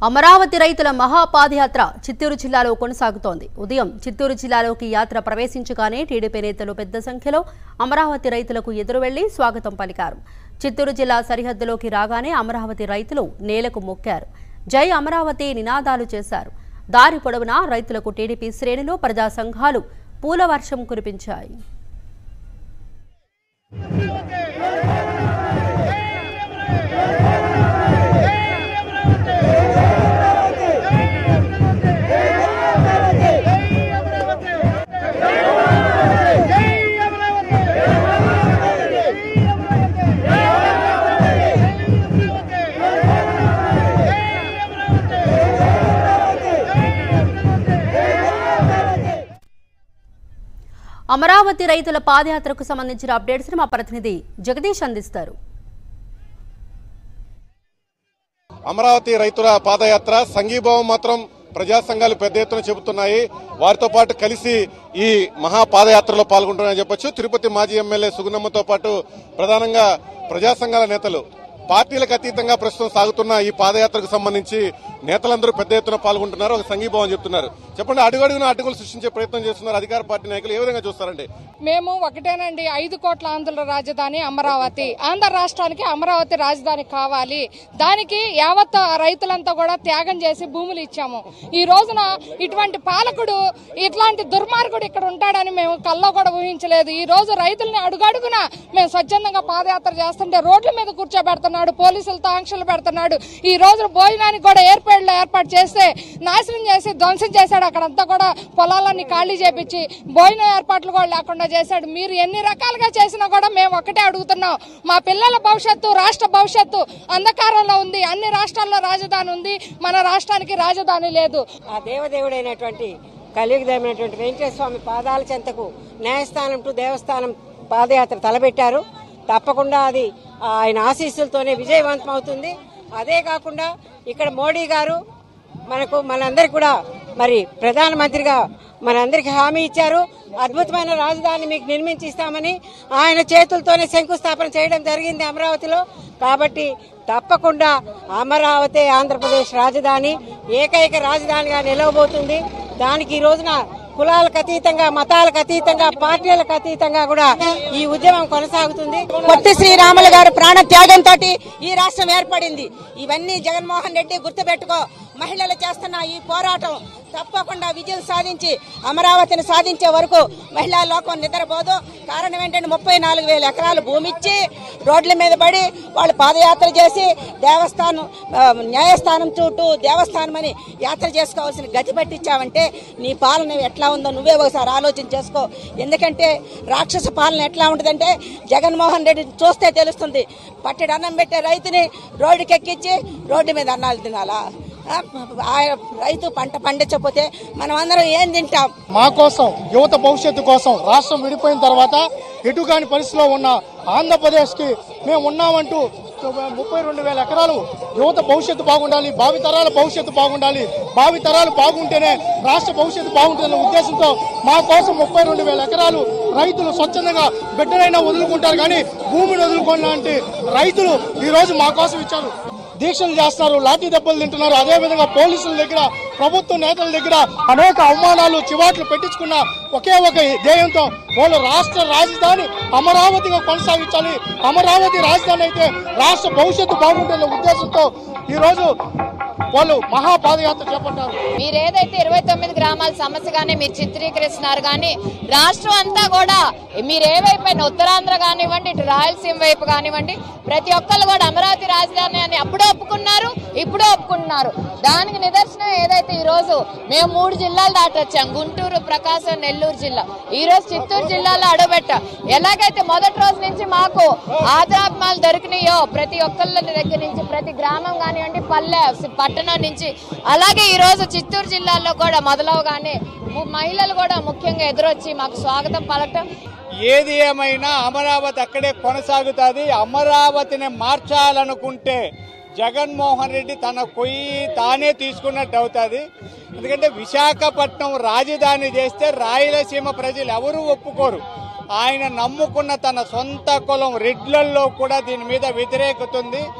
అమరావతి రైతుల మహాపాదయాత్ర చిత్తూరు జిల్లాలో కొనసాగుతోంది ఉదయం చిత్తూరు జిల్లాలోకి యాత్ర ప్రవేశించగానే టీడీపీ నేతలు పెద్ద సంఖ్యలో అమరావతి రైతులకు ఎదురు వెళ్లి స్వాగతం పలికారు చిత్తూరు జిల్లా సరిహద్దులోకి రాగానే అమరావతి రైతులు నేలకు మొక్కారు జై అమరావతి నినాదాలు చేశారు దారి పొడవునా రైతులకు టీడీపీ శ్రేణులు ప్రజా సంఘాలు పూల వర్షం కురిపించాయి అమరావతి రైతుల పాదయాత్రకు సంబంధించిన అప్డేట్స్ మా ప్రతినిధి జగదీష్ అందిస్తారు అమరావతి రైతుల పాదయాత్ర సంఘీభావం మాత్రం ప్రజా సంఘాలు పెద్ద ఎత్తున చెబుతున్నాయి వారితో పాటు కలిసి ఈ మహా పాదయాత్రలో పాల్గొంటున్నారని చెప్పొచ్చు తిరుపతి మాజీ ఎమ్మెల్యే సుగుణమ్మతో పాటు ప్రధానంగా ప్రజా సంఘాల నేతలు పార్టీలకు అతీతంగా ప్రస్తుతం సాగుతున్న ఈ పాదయాత్రకు సంబంధించి నేతలందరూ పెద్ద ఎత్తున పాల్గొంటున్నారు ఒక సంఘీభావం చెప్తున్నారు చెప్పండి అడుగడుగున అడ్డుగులు సృష్టించే ప్రయత్నం చేస్తున్నారు అధికార పార్టీ నాయకులు ఏ విధంగా చూస్తారండి మేము ఒకటేనండి ఐదు కోట్ల ఆంధ్రుల రాజధాని అమరావతి ఆంధ్ర రాష్ట్రానికి అమరావతి రాజధాని కావాలి దానికి యావత్ రైతులంతా కూడా త్యాగం చేసి భూములు ఇచ్చాము ఈ రోజున ఇటువంటి పాలకుడు ఇట్లాంటి దుర్మార్గుడు ఇక్కడ ఉంటాడని మేము కల్లో కూడా ఊహించలేదు ఈ రోజు రైతుల్ని అడుగడుగున మేము స్వచ్ఛందంగా పాదయాత్ర చేస్తుంటే రోడ్ల మీద కూర్చోబెడుతున్నాడు పోలీసులతో ఆంక్షలు పెడుతున్నాడు ఈ రోజు భోజనానికి కూడా ఏర్పాట్లు ఏర్పాటు చేస్తే నాశనం చేసి ధ్వంసం చేశాడు అక్కడంతా కూడా పొలాలన్నీ ఖాళీ చేపించి భోజన ఏర్పాట్లు కూడా లేకుండా చేశాడు మీరు ఎన్ని రకాలుగా చేసినా కూడా మేము ఒకటే అడుగుతున్నాం మా పిల్లల భవిష్యత్తు రాష్ట్ర భవిష్యత్తు అంధకారంలో ఉంది అన్ని రాష్ట్రాల్లో రాజధాని ఉంది మన రాష్ట్రానికి రాజధాని లేదు ఆ దేవదేవుడైనటువంటి కలియుగదైనటువంటి వెంకటేశ్వర స్వామి పాదాల చెంతకు న్యాయస్థానం టు దేవస్థానం పాదయాత్ర తలపెట్టారు తప్పకుండా అది ఆయన ఆశీస్సులతోనే విజయవంతం అవుతుంది అదే కాకుండా ఇక్కడ మోడీ గారు మనకు మనందరికి కూడా మరి ప్రధానమంత్రిగా మనందరికి హామీ ఇచ్చారు అద్భుతమైన రాజధాని మీకు నిర్మించి ఇస్తామని ఆయన చేతులతోనే శంకుస్థాపన చేయడం జరిగింది అమరావతిలో కాబట్టి తప్పకుండా అమరావతి ఆంధ్రప్రదేశ్ రాజధాని ఏకైక రాజధానిగా నిలవబోతుంది దానికి ఈ రోజున కులాలకు అతీతంగా మతాలకు అతీతంగా పార్టీలకు అతీతంగా కూడా ఈ ఉద్యమం కొనసాగుతుంది పొట్టి శ్రీరాములు గారు ప్రాణ త్యాగంతో ఈ రాష్ట్రం ఏర్పడింది ఇవన్నీ జగన్మోహన్ రెడ్డి గుర్తుపెట్టుకో మహిళలు చేస్తున్న ఈ పోరాటం తప్పకుండా విజయం సాధించి అమరావతిని సాధించే వరకు మహిళా లోకం నిద్రపోదు కారణం ఏంటంటే ముప్పై నాలుగు వేల ఎకరాలు భూమి ఇచ్చి రోడ్ల మీద పడి వాళ్ళు పాదయాత్ర చేసి దేవస్థానం ఆ, న్యాయస్థానం చుట్టూ దేవస్థానం అని యాత్ర చేసుకోవాల్సిన గతి పట్టించావంటే నీ పాలన ఎట్లా ఉందో నువ్వే ఒకసారి ఆలోచన చేసుకో ఎందుకంటే రాక్షస పాలన ఎట్లా ఉంటుందంటే జగన్మోహన్ రెడ్డి చూస్తే తెలుస్తుంది పట్టెడు అన్నం పెట్టే రైతుని రోడ్డుకి ఎక్కించి రోడ్డు మీద అన్నాలు తినాలా ఆ, ఆ రైతు పంట పండించకపోతే మనం అందరం ఏం తింటాం మా కోసం యువత భవిష్యత్తు కోసం రాష్ట్రం విడిపోయిన తర్వాత ఎటుకాని పరిస్థితిలో ఉన్న ఆంధ్రప్రదేశ్ కి మేము ఉన్నామంటూ ముప్పై రెండు వేల ఎకరాలు యువత భవిష్యత్తు బాగుండాలి భావి తరాల భవిష్యత్తు బాగుండాలి భావి తరాలు బాగుంటేనే రాష్ట్ర భవిష్యత్తు బాగుంటుందనే ఉద్దేశంతో మా కోసం ముప్పై రెండు వేల ఎకరాలు రైతులు స్వచ్ఛందంగా బిడ్డలైనా వదులుకుంటారు కానీ భూమిని వదులుకోవాలంటే రైతులు ఈ రోజు మా కోసం ఇచ్చారు దీక్షలు చేస్తున్నారు లాఠీ దెబ్బలు తింటున్నారు అదే విధంగా పోలీసుల దగ్గర ప్రభుత్వ నేతల దగ్గర అనేక అవమానాలు చివాట్లు పెట్టించుకున్న ఒకే ఒక ధ్యేయంతో వాళ్ళు రాష్ట్ర రాజధాని అమరావతిగా కొనసాగించాలి అమరావతి రాజధాని అయితే రాష్ట్ర భవిష్యత్తు బాగుంటుందనే ఉద్దేశంతో ఈ రోజు వాళ్ళు మహాపాదయాత్ర చేపట్టారు మీరు ఏదైతే ఇరవై తొమ్మిది గ్రామాల సమస్యగానే మీరు చిత్రీకరిస్తున్నారు కానీ రాష్ట్రం అంతా కూడా మీరు ఏ వైపు అయినా ఉత్తరాంధ్ర కానివ్వండి ఇటు రాయలసీమ వైపు కానివ్వండి ప్రతి ఒక్కళ్ళు కూడా అమరావతి రాజధాని అని అప్పుడే ఒప్పుకున్నారు ఇప్పుడు ఒప్పుకుంటున్నారు దానికి నిదర్శనం ఏదైతే ఈ రోజు మేము మూడు జిల్లాలు దాటొచ్చాం గుంటూరు ప్రకాశం నెల్లూరు జిల్లా ఈ రోజు చిత్తూరు జిల్లాలో అడుగుపెట్టాం ఎలాగైతే మొదటి రోజు నుంచి మాకు ఆధాత్మాలు దొరికినాయో ప్రతి ఒక్కళ్ళ దగ్గర నుంచి ప్రతి గ్రామం కానివ్వండి పల్లె పట్టణం నుంచి అలాగే ఈ రోజు చిత్తూరు జిల్లాలో కూడా మొదలవగానే ము- మహిళలు కూడా ముఖ్యంగా ఎదురొచ్చి మాకు స్వాగతం పలకటం ఏది ఏమైనా అమరావతి అక్కడే కొనసాగుతుంది అమరావతిని మార్చాలనుకుంటే జగన్మోహన్ రెడ్డి తన పొయ్యి తానే తీసుకున్నట్టు అవుతుంది ఎందుకంటే విశాఖపట్నం రాజధాని చేస్తే రాయలసీమ ప్రజలు ఎవరూ ఒప్పుకోరు ఆయన నమ్ముకున్న తన సొంత కులం రెడ్లల్లో కూడా దీని మీద వ్యతిరేకత ఉంది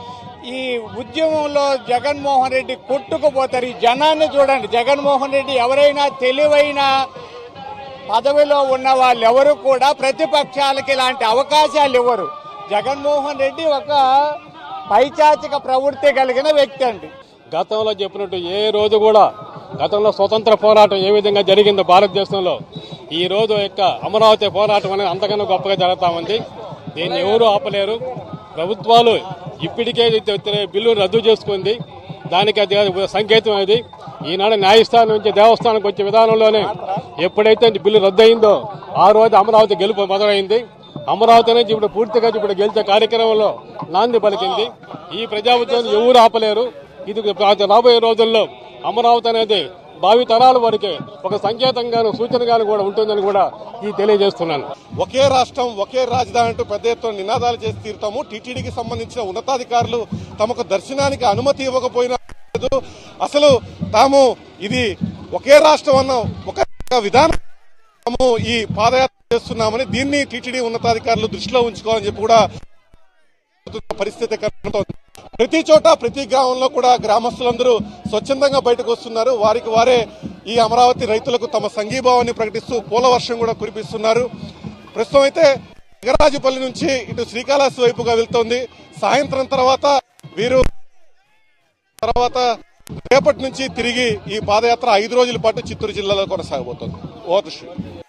ఈ ఉద్యమంలో జగన్మోహన్ రెడ్డి కొట్టుకుపోతారు ఈ జనాన్ని చూడండి జగన్మోహన్ రెడ్డి ఎవరైనా తెలివైన పదవిలో ఉన్న వాళ్ళు ఎవరు కూడా ప్రతిపక్షాలకి ఇలాంటి అవకాశాలు ఇవ్వరు జగన్మోహన్ రెడ్డి ఒక పైచాచిక ప్రవృత్తి కలిగిన వ్యక్తి అండి గతంలో చెప్పినట్టు ఏ రోజు కూడా గతంలో స్వతంత్ర పోరాటం ఏ విధంగా జరిగిందో భారతదేశంలో ఈ రోజు యొక్క అమరావతి పోరాటం అనేది అంతకన్నా గొప్పగా జరుగుతా ఉంది దీన్ని ఎవరు ఆపలేరు ప్రభుత్వాలు ఇప్పటికే బిల్లు రద్దు చేసుకుంది దానికి అది సంకేతం అది ఈనాడు న్యాయస్థానం నుంచి దేవస్థానానికి వచ్చే విధానంలోనే ఎప్పుడైతే ఈ బిల్లు రద్దు అయిందో ఆ రోజు అమరావతి గెలుపు మొదలైంది అమరావతి నుంచి ఇప్పుడు పూర్తిగా ఇప్పుడు గెలిచే కార్యక్రమంలో నాంది పలికింది ఈ ప్రజాప్రతినిధులు ఎవరు ఆపలేరు ఇది రాబోయే రోజుల్లో అమరావతి అనేది భావి తరాల వరకే ఒక సంకేతంగాను సూచనగాను కూడా ఉంటుందని కూడా ఈ తెలియజేస్తున్నాను ఒకే రాష్ట్రం ఒకే రాజధాని అంటూ పెద్ద ఎత్తున నినాదాలు చేసి తీరుతాము టీటీడీకి సంబంధించిన ఉన్నతాధికారులు తమకు దర్శనానికి అనుమతి ఇవ్వకపోయినా లేదు. అసలు తాము ఇది ఒకే రాష్ట్రం అన్న ఒక విధానం తాము ఈ పాదయాత్ర చేస్తున్నామని దీన్ని టీటీడీ ఉన్నతాధికారులు దృష్టిలో ఉంచుకోవాలని చెప్పి కూడా పరిస్థితి కనబడుతోంది ప్రతి చోట ప్రతి గ్రామంలో కూడా గ్రామస్తులందరూ స్వచ్ఛందంగా బయటకు వస్తున్నారు వారికి వారే ఈ అమరావతి రైతులకు తమ సంఘీభావాన్ని ప్రకటిస్తూ పూల వర్షం కూడా కురిపిస్తున్నారు ప్రస్తుతం అయితే నగరాజుపల్లి నుంచి ఇటు శ్రీకాళహస్తి వైపుగా వెళ్తోంది సాయంత్రం తర్వాత వీరు తర్వాత రేపటి నుంచి తిరిగి ఈ పాదయాత్ర ఐదు రోజుల పాటు చిత్తూరు జిల్లాలో కొనసాగబోతోంది ఓ దృశ్యం